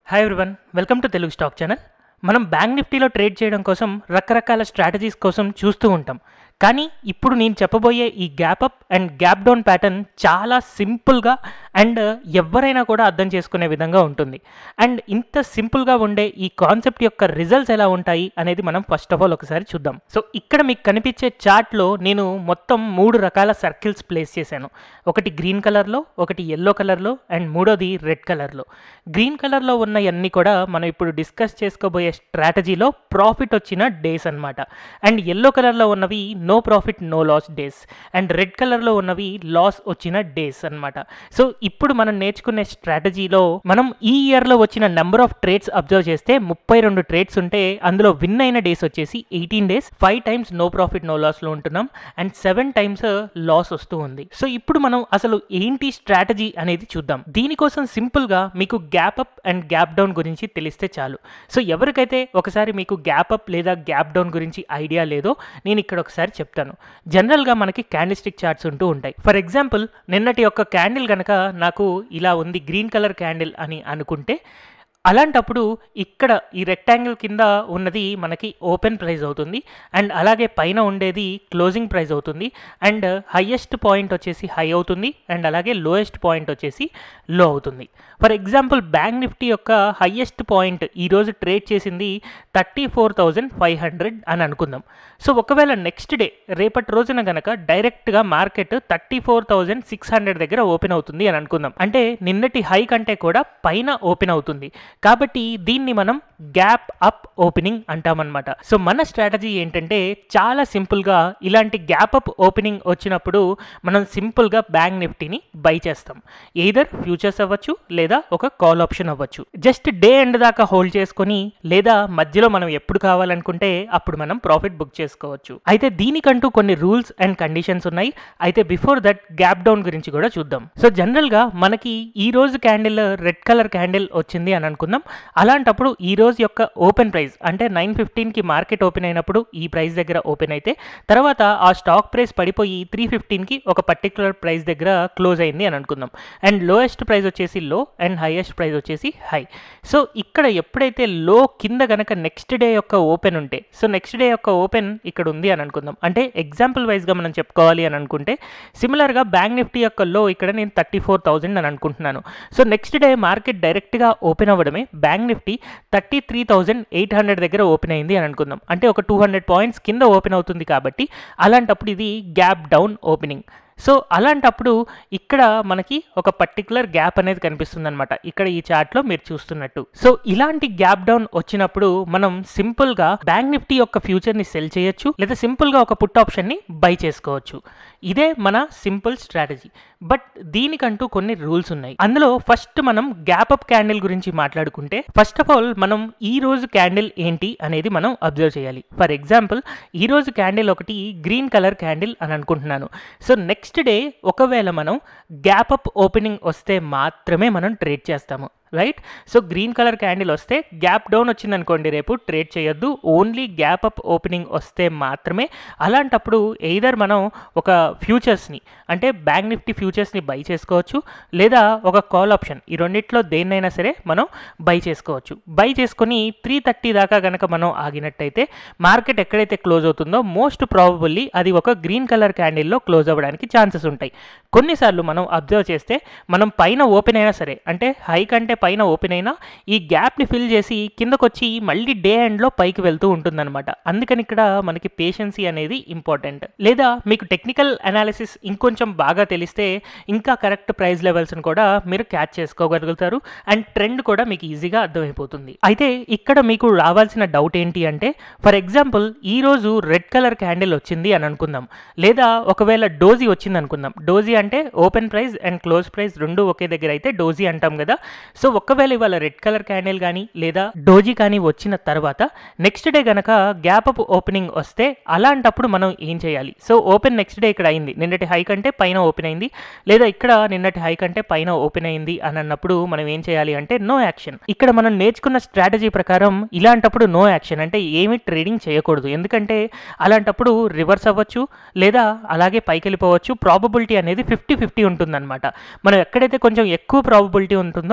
hi everyone welcome to Telugu stock channel మనం bank నిఫ్టీలో trade చేయడం కోసం రకరకాల స్ట్రాటజీస్ కోసం చూస్తూ ఉంటాం కానీ ఇప్పుడు నేను చెప్పబోయే ఈ gap up and gap down pattern చాలా సింపుల్గా అండ్ ఎవరైనా కూడా అర్థం చేసుకునే విధంగా ఉంటుంది అండ్ ఇంత సింపుల్గా ఉండే ఈ కాన్సెప్ట్ యొక్క రిజల్ట్స్ ఎలా ఉంటాయి అనేది మనం ఫస్ట్ ఆఫ్ ఆల్ ఒకసారి చూద్దాం సో ఇక్కడ మీకు కనిపించే చార్ట్లో నేను మొత్తం మూడు రకాల సర్కిల్స్ ప్లేస్ చేశాను ఒకటి గ్రీన్ కలర్లో ఒకటి ఎల్లో కలర్లో అండ్ మూడోది రెడ్ కలర్లో గ్రీన్ కలర్లో ఉన్నవన్నీ కూడా మనం ఇప్పుడు డిస్కస్ చేసుకోబోయే స్ట్రాటజీలో ప్రాఫిట్ వచ్చిన డేస్ అన్నమాట అండ్ ఎల్లో కలర్లో ఉన్నవి no profit no loss days and red కలర్లో ఉన్నవి లాస్ వచ్చిన డేస్ అన్నమాట సో ఇప్పుడు మనం నేర్చుకునే స్ట్రాటజీలో మనం ఈ ఇయర్లో వచ్చిన నెంబర్ ఆఫ్ ట్రేడ్స్ అబ్జర్వ్ చేస్తే ముప్పై రెండు ట్రేడ్స్ ఉంటే అందులో విన్ అయిన డేస్ వచ్చేసి eighteen days five times no profit no లాస్లో ఉంటున్నాం అండ్ సెవెన్ టైమ్స్ లాస్ వస్తూ ఉంది సో ఇప్పుడు మనం అసలు ఏంటి స్ట్రాటజీ అనేది చూద్దాం దీనికోసం సింపుల్గా మీకు gap up and gap down గురించి తెలిస్తే చాలు సో ఎవరికైతే ఒకసారి మీకు గ్యాప్ అప్ లేదా గ్యాప్ డౌన్ గురించి ఐడియా లేదో నేను ఇక్కడ ఒకసారి చెప్తాను జనరల్గా మనకి క్యాండిల్ స్టిక్ చార్ట్స్ ఉంటూ ఉంటాయి ఫర్ ఎగ్జాంపుల్ నిన్నటి యొక్క క్యాండిల్ కనుక నాకు ఇలా ఉంది గ్రీన్ కలర్ క్యాండిల్ అని అనుకుంటే అలాంటప్పుడు ఇక్కడ ఈ రెక్టాంగిల్ కింద ఉన్నది మనకి ఓపెన్ ప్రైస్ అవుతుంది అండ్ అలాగే పైన ఉండేది క్లోజింగ్ ప్రైస్ అవుతుంది అండ్ హయ్యెస్ట్ పాయింట్ వచ్చేసి హై అవుతుంది అండ్ అలాగే లోయెస్ట్ పాయింట్ వచ్చేసి లో అవుతుంది ఫర్ ఎగ్జాంపుల్ బ్యాంక్ నిఫ్టీ యొక్క హయ్యెస్ట్ పాయింట్ ఈరోజు ట్రేడ్ చేసింది thirty four thousand five hundred అని అనుకుందాం సో ఒకవేళ నెక్స్ట్ డే రేపటి రోజున గనక డైరెక్ట్గా market thirty four thousand six hundred దగ్గర ఓపెన్ అవుతుంది అని అనుకుందాం అంటే నిన్నటి హై కంటే కూడా పైన ఓపెన్ అవుతుంది కాబట్టి దీన్ని మనం గ్యాప్ అప్ ఓపెనింగ్ అంటామన్నమాట సో మన స్ట్రాటజీ ఏంటంటే చాలా సింపుల్గా ఇలాంటి గ్యాప్ అప్ ఓపెనింగ్ వచ్చినప్పుడు మనం సింపుల్గా బ్యాంక్ నిఫ్టీని బై చేస్తాం ఎయిదర్ ఫ్యూచర్స్ అవ్వచ్చు లేదా ఒక కాల్ ఆప్షన్ అవ్వచ్చు జస్ట్ డే ఎండ్ దాకా హోల్డ్ చేసుకొని లేదా మధ్యలో మనం ఎప్పుడు కావాలనుకుంటే అప్పుడు మనం ప్రాఫిట్ బుక్ చేసుకోవచ్చు అయితే దీనికంటూ కొన్ని రూల్స్ అండ్ కండిషన్స్ ఉన్నాయి అయితే బిఫోర్ దట్ గ్యాప్ డౌన్ గురించి కూడా చూద్దాం సో జనరల్గా మనకి ఈ రోజు క్యాండిల్ రెడ్ కలర్ క్యాండిల్ వచ్చింది అని అనుకుందాం అలాంటప్పుడు ఈ రోజు యొక్క ఓపెన్ ప్రైస్ అంటే నైన్ ఫిఫ్టీన్కి మార్కెట్ ఓపెన్ అయినప్పుడు ఈ ప్రైస్ దగ్గర ఓపెన్ అయితే తర్వాత ఆ స్టాక్ ప్రైస్ పడిపోయి త్రీ ఫిఫ్టీన్కి ఒక పర్టికులర్ ప్రైస్ దగ్గర క్లోజ్ అయింది అని అనుకుందాం అండ్ లోయెస్ట్ ప్రైస్ వచ్చేసి లో అండ్ హైయెస్ట్ ప్రైస్ వచ్చేసి హై సో ఇక్కడ ఎప్పుడైతే లో కింద గనక నెక్స్ట్ డే యొక్క ఓపెన్ ఉంటే సో నెక్స్ట్ డే యొక్క ఓపెన్ ఇక్కడ ఉంది అని అనుకుందాం అంటే ఎగ్జాంపుల్ వైజ్గా మనం చెప్పుకోవాలి అని అనుకుంటే సిమిలర్గా బ్యాంక్ నిఫ్టీ యొక్క లో ఇక్కడ నేను థర్టీ ఫోర్ థౌజండ్ అని అనుకుంటున్నాను సో నెక్స్ట్ డే మార్కెట్ డైరెక్ట్గా ఓపెన్ అవ్వడమే bank Nifty thirty three thousand eight hundred దగ్గర ఓపెన్ అయింది అని అనుకుందాం అంటే ఒక టూ హండ్రెడ్ పాయింట్స్ కింద ఓపెన్ అవుతుంది కాబట్టి అలాంటప్పుడు ఇది గ్యాప్ డౌన్ ఓపెనింగ్ సో అలాంటప్పుడు ఇక్కడ మనకి ఒక పర్టికులర్ గ్యాప్ అనేది కనిపిస్తుంది అనమాట ఇక్కడ ఈ చార్ట్లో మీరు చూస్తున్నట్టు సో ఇలాంటి గ్యాప్ డౌన్ వచ్చినప్పుడు మనం సింపుల్గా బ్యాంక్ నిఫ్టీ యొక్క ఫ్యూచర్ని సెల్ చేయొచ్చు లేదా సింపుల్గా ఒక పుట్ ఆప్షన్ని బై చేసుకోవచ్చు ఇదే మన సింపుల్ స్ట్రాటజీ బట్ దీనికంటూ కొన్ని రూల్స్ ఉన్నాయి అందులో ఫస్ట్ మనం గ్యాప్ అప్ క్యాండిల్ గురించి మాట్లాడుకుంటే ఫస్ట్ ఆఫ్ ఆల్ మనం ఈ రోజు క్యాండిల్ ఏంటి అనేది మనం అబ్జర్వ్ చేయాలి ఫర్ ఎగ్జాంపుల్ ఈ రోజు క్యాండిల్ ఒకటి గ్రీన్ కలర్ క్యాండిల్ అని అనుకుంటున్నాను సో నెక్స్ట్ డే ఒకవేళ మనం గ్యాప్ అప్ ఓపెనింగ్ వస్తే మాత్రమే మనం ట్రేడ్ చేస్తాము right so green colour candle వస్తే గ్యాప్ డౌన్ వచ్చింది అనుకోండి రేపు ట్రేడ్ చేయొద్దు ఓన్లీ గ్యాప్ అప్ ఓపెనింగ్ వస్తే మాత్రమే అలాంటప్పుడు ఎయిదర్ మనం ఒక ఫ్యూచర్స్ని అంటే బ్యాంక్ నిఫ్టీ ఫ్యూచర్స్ని బై చేసుకోవచ్చు లేదా ఒక కాల్ ఆప్షన్ ఈ రెండిట్లో దేన్నైనా సరే మనం బై చేసుకోవచ్చు బై చేసుకొని త్రీ థర్టీ దాకా కనుక మనం ఆగినట్టయితే మార్కెట్ ఎక్కడైతే క్లోజ్ అవుతుందో మోస్ట్ ప్రాబబుల్లీ అది ఒక గ్రీన్ కలర్ క్యాండిల్లో క్లోజ్ అవ్వడానికి ఛాన్సెస్ ఉంటాయి కొన్నిసార్లు మనం అబ్జర్వ్ చేస్తే మనం పైన ఓపెన్ అయినా సరే అంటే హై కంటే పైన ఓపెన్ అయినా ఈ గ్యాప్ని ఫిల్ చేసి కిందకు వచ్చి మళ్ళీ డే ఎండ్లో పైకి వెళ్తూ ఉంటుందన్నమాట అందుకని ఇక్కడ మనకి పేషెన్సీ అనేది ఇంపార్టెంట్ లేదా మీకు టెక్నికల్ అనాలిసిస్ ఇంకొంచెం బాగా తెలిస్తే ఇంకా కరెక్ట్ ప్రైస్ లెవెల్స్ని కూడా మీరు క్యాచ్ చేసుకోగలుగుతారు అండ్ ట్రెండ్ కూడా మీకు ఈజీగా అర్థమైపోతుంది అయితే ఇక్కడ మీకు రావాల్సిన డౌట్ ఏంటి అంటే ఫర్ ఎగ్జాంపుల్ ఈ రోజు రెడ్ కలర్ క్యాండిల్ వచ్చింది అని అనుకుందాం లేదా ఒకవేళ డోజీ వచ్చింది అనుకుందాం డోజీ అంటే open price and close price రెండు ఒకే దగ్గర అయితే డోజీ అంటాం కదా సో ఒకవేళ ఇవాళ రెడ్ కలర్ క్యాండిల్ కానీ లేదా డోజీ కానీ వచ్చిన తర్వాత నెక్స్ట్ డే గనక గ్యాప్ అప్ ఓపెనింగ్ వస్తే అలాంటప్పుడు మనం ఏం చేయాలి సో ఓపెన్ నెక్స్ట్ డే ఇక్కడ అయింది నిన్నటి హై కంటే పైన ఓపెన్ అయింది లేదా ఇక్కడ నిన్నటి హై కంటే పైన ఓపెన్ అయింది అని అన్నప్పుడు మనం ఏం చేయాలి అంటే నో యాక్షన్ ఇక్కడ మనం నేర్చుకున్న స్ట్రాటజీ ప్రకారం ఇలాంటప్పుడు నో యాక్షన్ అంటే ఏమి ట్రేడింగ్ చేయకూడదు ఎందుకంటే అలాంటప్పుడు రివర్స్ అవ్వచ్చు లేదా అలాగే పైకి వెళ్ళిపోవచ్చు ప్రాబబిలిటీ అనేది ఫిఫ్టీ ఫిఫ్టీ ఉంటుందన్నమాట మనం ఎక్కడైతే కొంచెం ఎక్కువ ప్రాబబిలిటీ ఉంటుందో అలాంటి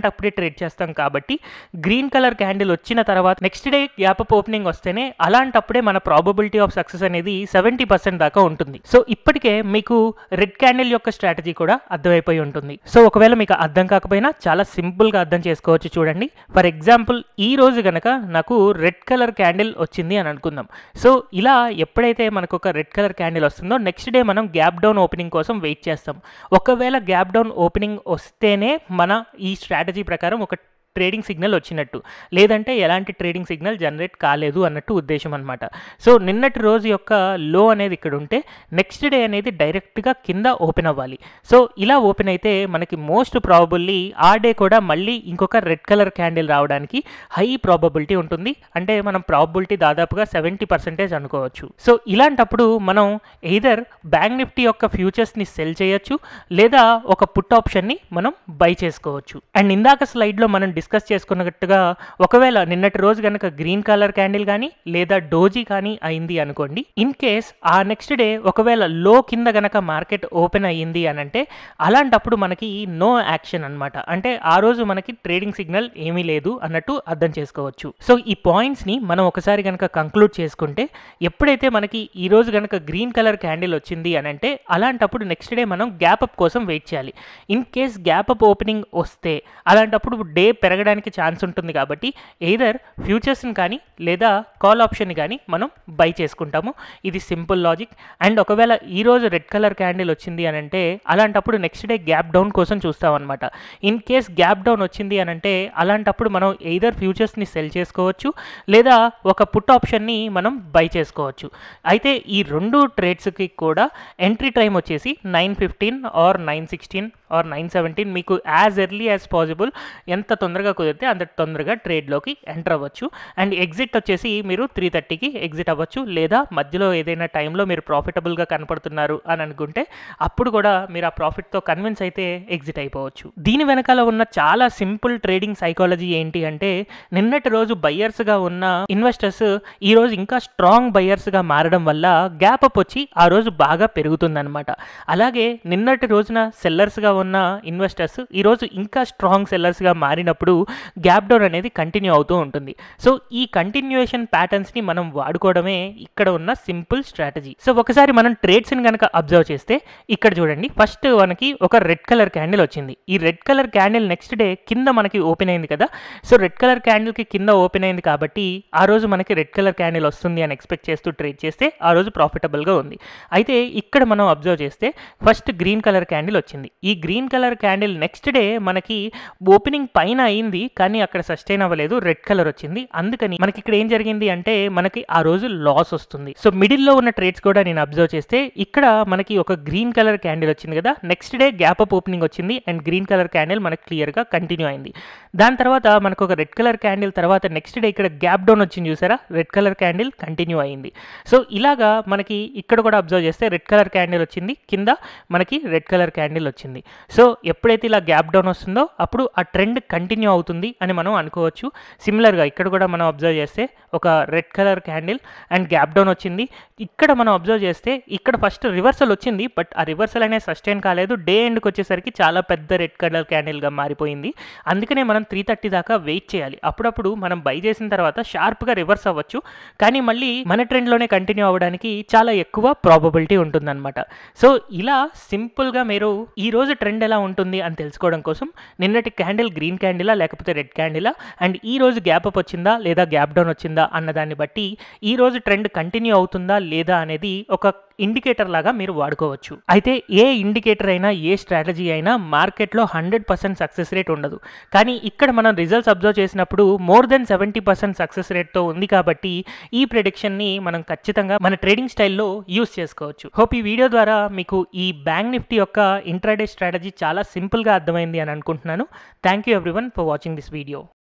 అలాంటప్పుడే ట్రేడ్ చేస్తాం కాబట్టి గ్రీన్ కలర్ క్యాండిల్ వచ్చిన తర్వాత next day gap up opening వస్తేనే అలాంటప్పుడే మన ప్రాబబిలిటీ ఆఫ్ సక్సెస్ అనేది సెవెంటీ పర్సెంట్ దాకా ఉంటుంది సో ఇప్పటికే మీకు రెడ్ క్యాండిల్ యొక్క స్ట్రాటజీ కూడా అర్థమైపోయి ఉంటుంది సో ఒకవేళ మీకు అర్థం కాకపోయినా చాలా సింపుల్గా అర్థం చేసుకోవచ్చు చూడండి ఫర్ ఎగ్జాంపుల్ ఈ రోజు గనక నాకు రెడ్ కలర్ క్యాండిల్ వచ్చింది అని అనుకుందాం సో ఇలా ఎప్పుడైతే మనకు ఒక రెడ్ కలర్ క్యాండిల్ వస్తుందో నెక్స్ట్ డే మనం గ్యాప్ డౌన్ ఓపెనింగ్ కోసం వెయిట్ చేస్తాం ఒకవేళ గ్యాప్ డౌన్ ఓపెనింగ్ వస్తేనే మన ఈ స్ట్రాటజీ ప్రకారం ఒక ట్రేడింగ్ సిగ్నల్ వచ్చినట్టు లేదంటే ఎలాంటి ట్రేడింగ్ సిగ్నల్ జనరేట్ కాలేదు అన్నట్టు ఉద్దేశం అనమాట సో నిన్నటి రోజు యొక్క లో అనేది ఇక్కడ ఉంటే నెక్స్ట్ డే అనేది డైరెక్ట్గా కింద ఓపెన్ అవ్వాలి సో ఇలా ఓపెన్ అయితే మనకి మోస్ట్ ప్రాబబుల్లీ ఆ డే కూడా మళ్ళీ ఇంకొక రెడ్ కలర్ క్యాండిల్ రావడానికి హై ప్రాబబిలిటీ ఉంటుంది అంటే మనం ప్రాబబిలిటీ దాదాపుగా సెవెంటీ పర్సెంటేజ్ అనుకోవచ్చు సో ఇలాంటప్పుడు మనం ఎయిదర్ బ్యాంక్ నిఫ్టీ యొక్క ఫ్యూచర్స్ని సెల్ చేయొచ్చు లేదా ఒక పుట్ ఆప్షన్ని మనం బై చేసుకోవచ్చు అండ్ ఇందాక స్లైడ్లో మనం డిస్కస్ చేసుకున్నట్టుగా ఒకవేళ నిన్నటి రోజు కనుక గ్రీన్ కలర్ క్యాండిల్ కానీ లేదా డోజీ కానీ అయింది అనుకోండి ఇన్ కేస్ ఆ నెక్స్ట్ డే ఒకవేళ లో కింద గనక మార్కెట్ ఓపెన్ అయ్యింది అని అంటే అలాంటప్పుడు మనకి నో యాక్షన్ అనమాట అంటే ఆ రోజు మనకి ట్రేడింగ్ సిగ్నల్ ఏమీ లేదు అన్నట్టు అర్థం చేసుకోవచ్చు సో ఈ పాయింట్స్ని మనం ఒకసారి కనుక కంక్లూడ్ చేసుకుంటే ఎప్పుడైతే మనకి ఈ రోజు కనుక గ్రీన్ కలర్ క్యాండిల్ వచ్చింది అని అంటే అలాంటప్పుడు నెక్స్ట్ డే మనం గ్యాప్ అప్ కోసం వెయిట్ చేయాలి in case gap up opening వస్తే అలాంటప్పుడు డే పెరగడానికి ఛాన్స్ ఉంటుంది కాబట్టి ఎయిదర్ ఫ్యూచర్స్ని కానీ లేదా కాల్ ఆప్షన్ని కానీ మనం బై చేసుకుంటాము ఇది సింపుల్ లాజిక్ అండ్ ఒకవేళ ఈరోజు రెడ్ కలర్ క్యాండిల్ వచ్చింది అని అంటే అలాంటప్పుడు నెక్స్ట్ డే గ్యాప్ డౌన్ కోసం చూస్తాం అనమాట ఇన్ కేస్ గ్యాప్ డౌన్ వచ్చింది అని అంటే అలాంటప్పుడు మనం ఎయిదర్ ఫ్యూచర్స్ని సెల్ చేసుకోవచ్చు లేదా ఒక పుట్ ఆప్షన్ని మనం బై చేసుకోవచ్చు అయితే ఈ రెండు ట్రేడ్స్కి కూడా ఎంట్రీ టైం వచ్చేసి nine fifteen or nine sixteen or nine seventeen మీకు యాజ్ ఎర్లీ యాజ్ పాసిబుల్ ఎంత తొందరగా కుదిరితే అంత తొందరగా ట్రేడ్లోకి ఎంటర్ అవ్వచ్చు అండ్ ఎగ్జిట్ వచ్చేసి మీరు త్రీ థర్టీకి ఎగ్జిట్ అవ్వచ్చు లేదా మధ్యలో ఏదైనా టైంలో మీరు ప్రాఫిటబుల్గా కనపడుతున్నారు అని అనుకుంటే అప్పుడు కూడా మీరు ఆ ప్రాఫిట్తో కన్విన్స్ అయితే ఎగ్జిట్ అయిపోవచ్చు దీని వెనకాల ఉన్న చాలా సింపుల్ ట్రేడింగ్ సైకాలజీ ఏంటి అంటే నిన్నటి రోజు బయ్యర్స్గా ఉన్న ఇన్వెస్టర్స్ ఈ రోజు ఇంకా స్ట్రాంగ్ బయ్యర్స్గా మారడం వల్ల గ్యాప్ అప్ వచ్చి ఆ రోజు బాగా పెరుగుతుందన్నమాట అలాగే నిన్నటి రోజున సెల్లర్స్గా ఉన్న ఇన్వెస్టర్స్ ఈరోజు ఇంకా స్ట్రాంగ్ సెల్లర్స్గా మారినప్పుడు గ్యాప్ డౌన్ అనేది కంటిన్యూ అవుతూ ఉంటుంది సో ఈ కంటిన్యూయేషన్ ప్యాటర్న్స్ని మనం వాడుకోవడమే ఇక్కడ ఉన్న సింపుల్ స్ట్రాటజీ సో ఒకసారి మనం ట్రేడ్స్ని కనుక అబ్జర్వ్ చేస్తే ఇక్కడ చూడండి ఫస్ట్ మనకి ఒక రెడ్ కలర్ క్యాండిల్ వచ్చింది ఈ red colour candle next day కింద మనకి ఓపెన్ అయింది కదా సో రెడ్ కలర్ క్యాండిల్కి కింద ఓపెన్ అయింది కాబట్టి ఆ రోజు మనకి రెడ్ కలర్ క్యాండిల్ వస్తుంది అని ఎక్స్పెక్ట్ చేస్తూ ట్రేడ్ చేస్తే ఆ రోజు ప్రాఫిటబుల్గా ఉంది అయితే ఇక్కడ మనం అబ్జర్వ్ చేస్తే ఫస్ట్ గ్రీన్ కలర్ క్యాండిల్ వచ్చింది ఈ green colour candle next day మనకి ఓపెనింగ్ పైన అయింది కానీ అక్కడ సస్టైన్ అవ్వలేదు రెడ్ కలర్ వచ్చింది అందుకని మనకి ఇక్కడ ఏం జరిగింది అంటే మనకి ఆ రోజు లాస్ వస్తుంది సో మిడిల్లో ఉన్న ట్రేడ్స్ కూడా నేను అబ్జర్వ్ చేస్తే ఇక్కడ మనకి ఒక గ్రీన్ కలర్ క్యాండిల్ వచ్చింది కదా next day gap up opening వచ్చింది అండ్ గ్రీన్ కలర్ క్యాండిల్ మనకి క్లియర్గా కంటిన్యూ అయింది దాని తర్వాత మనకు ఒక రెడ్ కలర్ క్యాండిల్ తర్వాత నెక్స్ట్ డే ఇక్కడ గ్యాప్ డౌన్ వచ్చింది చూసారా రెడ్ కలర్ క్యాండిల్ కంటిన్యూ అయింది సో ఇలాగా మనకి ఇక్కడ కూడా అబ్జర్వ్ చేస్తే రెడ్ కలర్ క్యాండిల్ వచ్చింది కింద మనకి రెడ్ కలర్ క్యాండిల్ వచ్చింది సో ఎప్పుడైతే ఇలా గ్యాప్ డౌన్ వస్తుందో అప్పుడు ఆ ట్రెండ్ కంటిన్యూ అవుతుంది అని మనం అనుకోవచ్చు సిమిలర్గా ఇక్కడ కూడా మనం అబ్జర్వ్ చేస్తే ఒక red colour candle and gap down వచ్చింది ఇక్కడ మనం అబ్జర్వ్ చేస్తే ఇక్కడ ఫస్ట్ రివర్సల్ వచ్చింది బట్ ఆ రివర్సల్ అనేది సస్టైన్ కాలేదు డే ఎండ్కి వచ్చేసరికి చాలా పెద్ద రెడ్ కలర్ క్యాండిల్గా మారిపోయింది అందుకనే మనం త్రీ థర్టీ దాకా వెయిట్ చేయాలి అప్పుడప్పుడు మనం బై చేసిన తర్వాత షార్ప్గా రివర్స్ అవ్వచ్చు కానీ మళ్ళీ మన ట్రెండ్లోనే కంటిన్యూ అవ్వడానికి చాలా ఎక్కువ ప్రాబబిలిటీ ఉంటుందన్నమాట సో ఇలా సింపుల్గా మీరు ఈ రోజు ట్రెండ్ ఎలా ఉంటుంది అని తెలుసుకోవడం కోసం నిన్నటి క్యాండిల్ గ్రీన్ క్యాండిలా లేకపోతే రెడ్ క్యాండిలా అండ్ ఈ రోజు గ్యాప్ అప్ వచ్చిందా లేదా గ్యాప్ డౌన్ వచ్చిందా అన్న దాన్ని బట్టి ఈ రోజు ట్రెండ్ కంటిన్యూ అవుతుందా లేదా అనేది ఒక ఇండికేటర్ లాగా మీరు వాడుకోవచ్చు అయితే ఏ ఇండికేటర్ అయినా ఏ స్ట్రాటజీ అయినా మార్కెట్లో హండ్రెడ్ పర్సెంట్ సక్సెస్ రేట్ ఉండదు కానీ ఇక్కడ మనం రిజల్ట్స్ అబ్జర్వ్ చేసినప్పుడు more than seventy percent success రేట్తో ఉంది కాబట్టి ఈ ప్రిడిక్షన్ని మనం ఖచ్చితంగా మన ట్రేడింగ్ స్టైల్లో యూస్ చేసుకోవచ్చు హోప్ ఈ వీడియో ద్వారా మీకు ఈ బ్యాంక్ నిఫ్టీ యొక్క ఇంట్రాడే స్ట్రాటజీ చాలా సింపుల్గా అర్థమైంది అని అనుకుంటున్నాను thank you everyone for watching this video